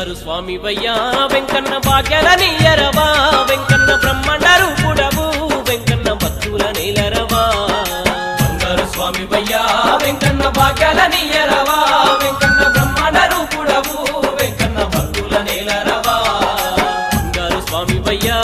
బంగారు స్వామి వయ్యా వెంకన్న భాగ్యాల నీయరవా వెంకన్న బ్రహ్మాండ రూపుడవు వెంకన్న భక్తుల నీలరవా బంగారు స్వామి వయ్యా వెంకన్న భాగ్యాల నీయరవా వెంకన్న బ్రహ్మాండ రూపుడవు వెంకన్న భక్తుల నేలరవా బంగారు స్వామి వయ్యా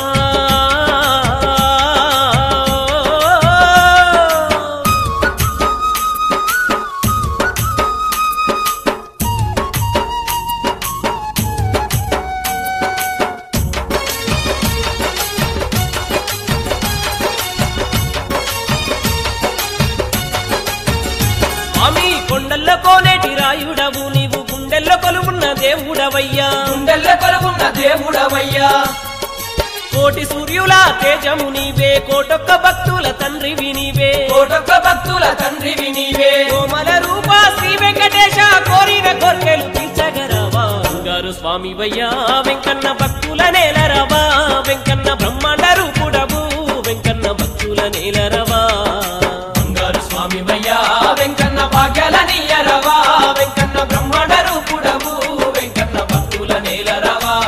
స్వామి కొండల్లో కోనేటి రాయుడవు నీవు గుండెల్లో కొలువున్న దేవుడవయ్యా గుండెల్ల కొలువున్న దేవుడవయ్యా కోటి సూర్యుల తేజము నీవే కోటొక్క భక్తుల తండ్రివి నీవే కోటొక్క భక్తుల తండ్రివి నీవే కోమల రూప శ్రీ వెంకటేశ కోరిన కోర్కెలు తీర్చగరవా బంగారు స్వామి వయ్యా వెంకన్న భక్తుల నేలరవా వెంకన్న బ్రహ్మాండ రూపుడవు వెంకన్న భక్తుల నేలరవా బంగారు స్వామి వయ్యా వెంకన్న భాగ్యాల నీయరవా వెంకన్న బ్రహ్మాండ రూపుడవు వెంకన్న భక్తుల నేలరవా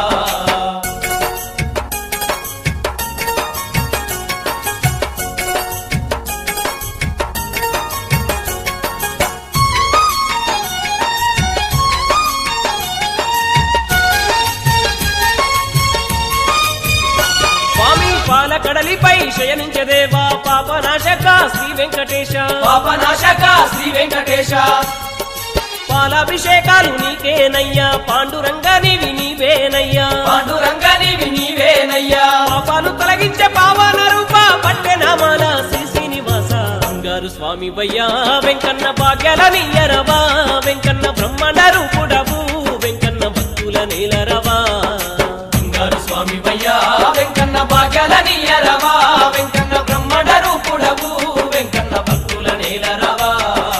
స్వామి పాలకడలిపై శయనించదేవా పాపనాశక శ్రీ వెంకటేశ పాపనాశక శ్రీ వెంకటేశ పాలాభిషేకాలు నీకేనయ్యా పాండురంగా నీవి నీవేనయ్యా పాండురంగ నీవి నీవేనయ్యా పాపాలు తొలగించే పావన రూప పట్టె నామాల శ్రీ శ్రీనివాస బంగారు స్వామి వయ్యా వెంకన్న భాగ్యాల నీయరవా వెంకన్న బ్రహ్మాండ రూపుడవు వెంకన్న భక్తుల నీలరవా బంగారు స్వామి వయ్యా వెంకన్న భాగ్యాల నీయరవా వెంకన్న బ్రహ్మాండ రూపుడవు వెంకన్న భక్తుల నేలరవా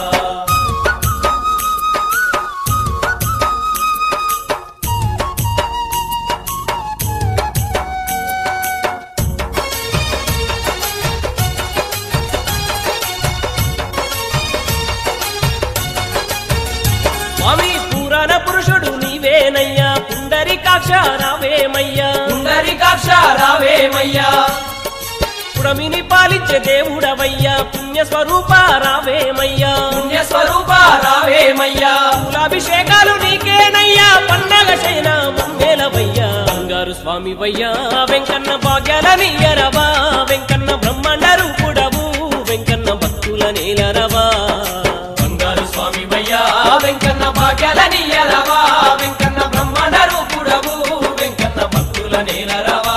స్వామి పురాణ పురుషుడు నీవేనయ్యా పుండరీకాక్ష రావేమయ్యా పుండరీకాక్ష రావేమయ్యా పుడమిని పాలించే దేవుడవయ్యా పుణ్య స్వరూప రావేమయ్యా పుణ్య స్వరూప రావేమయ్యా పూలాభిషేకాలు నీకేనయ్యా పండగ శైన మంగేలవయ్యా బంగారు స్వామి వయ్యా వెంకన్న భాగ్యాల నీయరవా వెంకన్న బ్రహ్మాండ రూపుడవు వెంకన్న భక్తుల నీలరవా బంగారు స్వామి వయ్యా వెంకన్న భాగ్యాల నీయరవా వెంకన్న బ్రహ్మాండ రూపుడవు వెంకన్న భక్తుల నేలరవా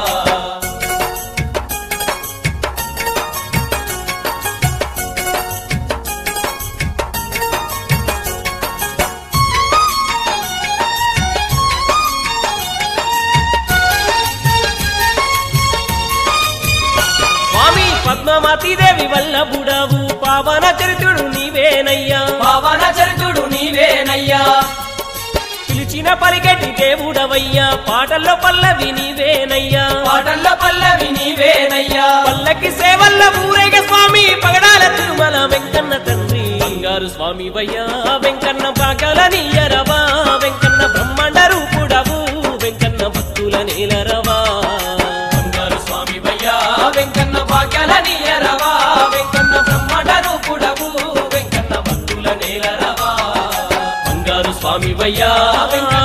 స్వామి పద్మావతి దేవి వల్లభుడవు పావన చరితుడు నీవేనయ్యా పావన చరితుడు నీవేనయ్యా పిలిచిన పలికెటి దేవుడవయ్యా పాటల్లో పల్లవి నీవేనయ్యా పాటల్లో పల్లవి నీవేనయ్యా పల్లకి సేవల్ల ఊరేగ స్వామి పగడాల తిరుమల వెంకన్న తండ్రి బంగారు స్వామి వయ్యా వెంకన్న భాగాల నీయరవా వెంకన్న బ్రహ్మాండ రూపుడవు వెంకన్న భక్తుల నీలరవా బంగారు స్వామి వయ్యా వెంకన్న భాగ్యాల నీయరవా వెంకన్న బ్రహ్మాండ రూపుడవు వెంకన్న భక్తుల నేలరవా బంగారు స్వామి వయ్యా వెంకన్న